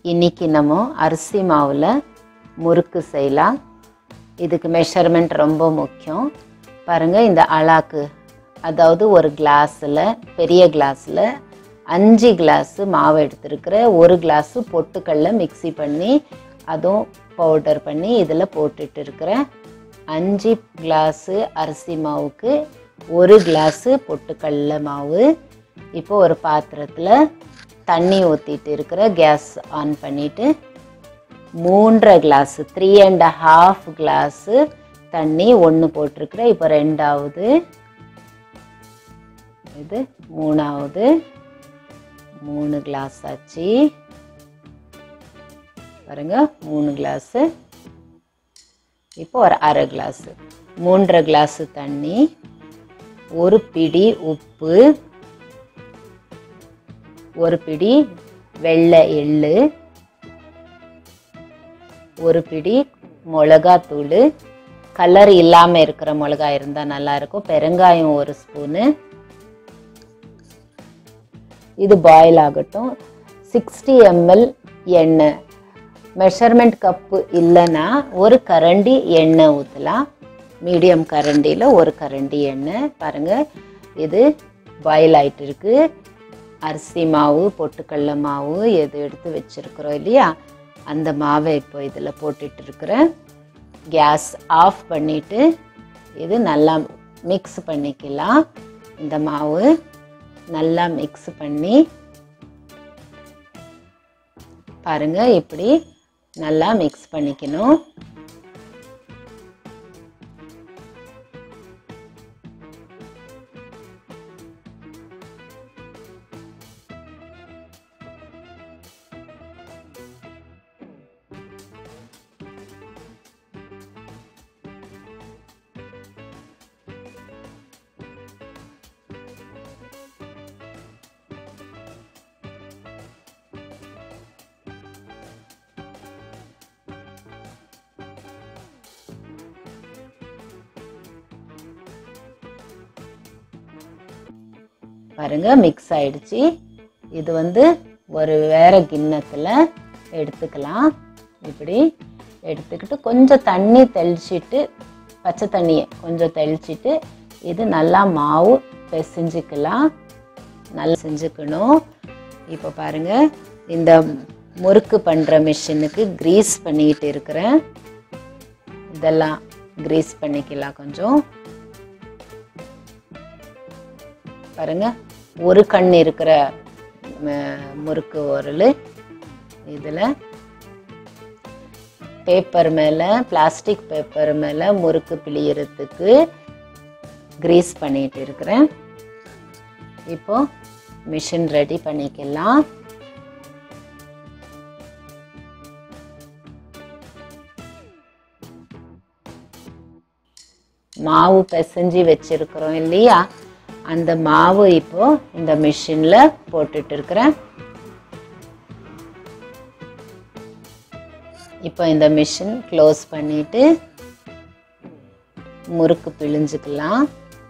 இன்னைக்கு நம்ம அரிசி மாவில் முறுக்கு செய்யலாம் இதுக்கு மெஷர்மெண்ட் ரொம்ப முக்கியம் பாருங்கள் இந்த அளாக்கு அதாவது ஒரு கிளாஸில் பெரிய கிளாஸில் அஞ்சு கிளாஸு மாவு எடுத்துருக்கிற ஒரு கிளாஸு பொட்டுக்கல்ல மிக்ஸி பண்ணி அதுவும் பவுடர் பண்ணி இதில் போட்டுட்டு இருக்கிறேன் அஞ்சு கிளாஸு அரிசி மாவுக்கு ஒரு கிளாஸு பொட்டுக்கடல மாவு இப்போ ஒரு பாத்திரத்தில் தண்ணி ஊற்றிட்டு இருக்கிற கேஸ் ஆன் பண்ணிவிட்டு மூன்றரை glass three and half glass தண்ணி ஒன்று போட்டிருக்கிறேன் இப்போ ரெண்டாவது இது மூணாவது மூணு கிளாஸ் ஆச்சு பாருங்க மூணு கிளாஸு இப்போ ஒரு அரை கிளாஸு மூன்றரை கிளாஸு தண்ணி ஒரு பிடி உப்பு ஒரு பிடி வெள்ளை எள்ளு ஒரு பிடி மிளகாத்தூள் கலர் இல்லாமல் இருக்கிற மிளகா இருந்தால் நல்லாயிருக்கும் பெருங்காயம் ஒரு ஸ்பூனு இது பாயில் ஆகட்டும் சிக்ஸ்டி எம்எல் எண்ணெய் மெஷர்மெண்ட் கப்பு இல்லைன்னா ஒரு கரண்டி எண்ணெய் ஊற்றலாம் மீடியம் கரண்டியில் ஒரு கரண்டி எண்ணெய் பாருங்கள் இது பாயில் ஆயிட்டு இருக்கு அரிசி மாவு பொட்டுக்கடல மாவு எது எடுத்து வச்சுருக்குறோம் இல்லையா அந்த மாவை இப்போ இதில் போட்டுட்டு இருக்கிறேன் கேஸ் ஆஃப் பண்ணிவிட்டு இது நல்லா மிக்ஸ் பண்ணிக்கலாம் இந்த மாவு நல்லா மிக்ஸ் பண்ணி பாருங்க இப்படி நல்லா மிக்ஸ் பண்ணிக்கணும் பாருங்க மிக்ஸ் ஆயிடுச்சு இது வந்து ஒரு வேற கிண்ணத்தில் எடுத்துக்கலாம் இப்படி எடுத்துக்கிட்டு கொஞ்சம் தண்ணி தெளிச்சிட்டு பச்சை தண்ணியை கொஞ்சம் தெளிச்சிட்டு இது நல்லா மாவு பிசைஞ்சிக்கலாம் நல்லா செஞ்சுக்கணும் இப்போ பாருங்க இந்த முறுக்கு பண்ணுற மிஷினுக்கு க்ரீஸ் பண்ணிக்கிட்டு இருக்கிறேன் இதெல்லாம் க்ரீஸ் பண்ணிக்கலாம் கொஞ்சம் பாருங்க ஒரு கண் இருக்கிற முறுக்கு உரல் இதில் பேப்பர் மேலே பிளாஸ்டிக் பேப்பர் மேலே முறுக்கு பிழியறதுக்கு க்ரீஸ் பண்ணிட்டு இருக்கிறேன் இப்போ மிஷின் ரெடி பண்ணிக்கலாம் மாவு பிசைஞ்சு வச்சிருக்கிறோம் இல்லையா அந்த மாவு இப்போ இந்த மிஷின்ல போட்டுட்டு இருக்கிறேன் இப்போ இந்த மிஷின் க்ளோஸ் பண்ணிட்டு முறுக்கு பிழிஞ்சுக்கலாம்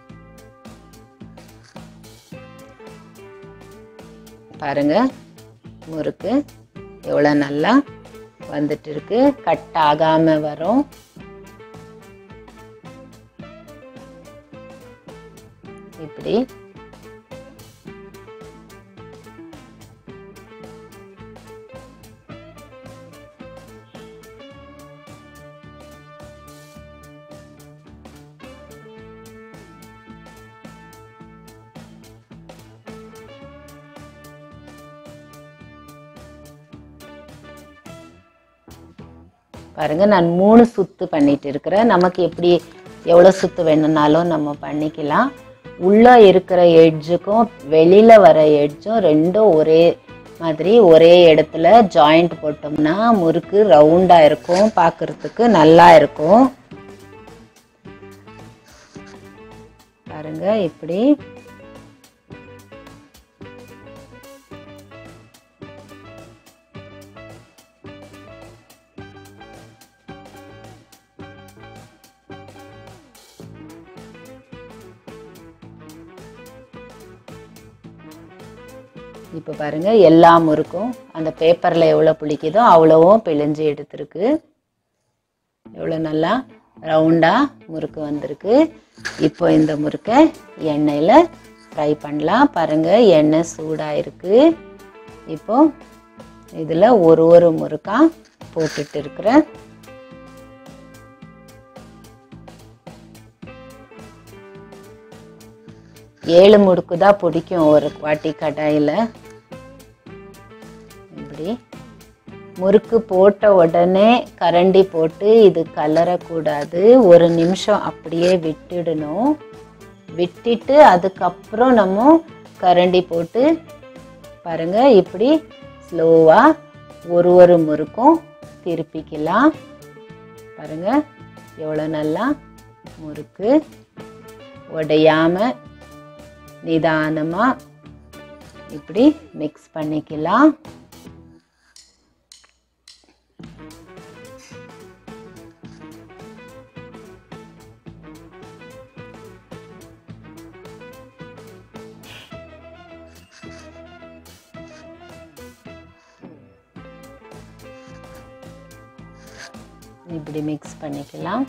பாருங்க முறுக்கு எவ்வளோ நல்லா வந்துட்டு இருக்கு கட் ஆகாம வரும் இப்படி பாருங்க நான் மூணு சுத்து பண்ணிட்டு இருக்கிறேன் நமக்கு எப்படி எவ்வளோ சுத்து வேணும்னாலும் நம்ம பண்ணிக்கலாம் உள்ள இருக்கிற எட்ஜுக்கும் வெளியில வர எட்ஜும் ரெண்டும் ஒரே மாதிரி ஒரே இடத்துல ஜாயிண்ட் போட்டோம்னா முறுக்கு ரவுண்டா இருக்கும் பார்க்கறதுக்கு நல்லா இருக்கும் பாருங்க இப்படி இப்போ பாருங்கள் எல்லா முறுக்கும் அந்த பேப்பரில் எவ்வளோ புளிக்குதோ அவ்வளோவும் பிழிஞ்சு எடுத்திருக்கு எவ்வளோ நல்லா ரவுண்டாக முறுக்கு வந்திருக்கு இப்போ இந்த முறுக்கை எண்ணெயில் ஃப்ரை பண்ணலாம் பாருங்கள் எண்ணெய் சூடாக இருக்கு இப்போ இதில் ஒரு ஒரு முறுக்கா போட்டுட்டு இருக்கிறேன் ஏழு முறுக்கு தான் பிடிக்கும் ஒரு வாட்டி கடாயில் இப்படி முறுக்கு போட்ட உடனே கரண்டி போட்டு இது கலரக்கூடாது ஒரு நிமிஷம் அப்படியே விட்டுடணும் விட்டுட்டு அதுக்கப்புறம் நம்ம கரண்டி போட்டு பாருங்க இப்படி ஸ்லோவாக ஒரு ஒரு முறுக்கும் திருப்பிக்கலாம் பாருங்க எவ்வளோ நல்லா முறுக்கு உடையாம நிதானமாக இப்படி மிக்ஸ் பண்ணிக்கலாம் இப்படி மிக்ஸ் பண்ணிக்கலாம்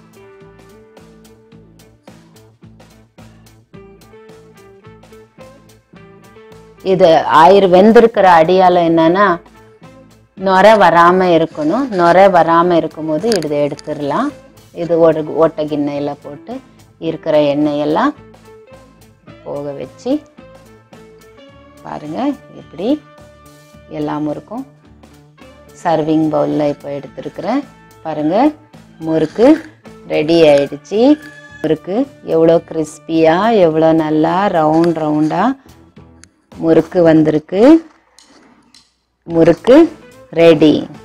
இது ஆயிர வெந்திருக்கிற அடியால என்னன்னா நுரை வராமல் இருக்கணும் நுரை வராமல் இருக்கும்போது இதை எடுத்துடலாம் இது ஒரு ஓட்டை கிண்ணையில் போட்டு இருக்கிற எண்ணெயெல்லாம் போக வச்சு பாருங்க இப்படி எல்லாம் இருக்கும் சர்விங் பவுலில் இப்போ எடுத்துருக்கிறேன் பாருங்க முறுக்கு ரெடி ஆயிடுச்சு முறுக்கு எவ்வளோ கிறிஸ்பியாக எவ்வளோ நல்லா ரவுண்ட் ரவுண்டாக முறுக்கு வந்திருக்கு முறுக்கு ரெடி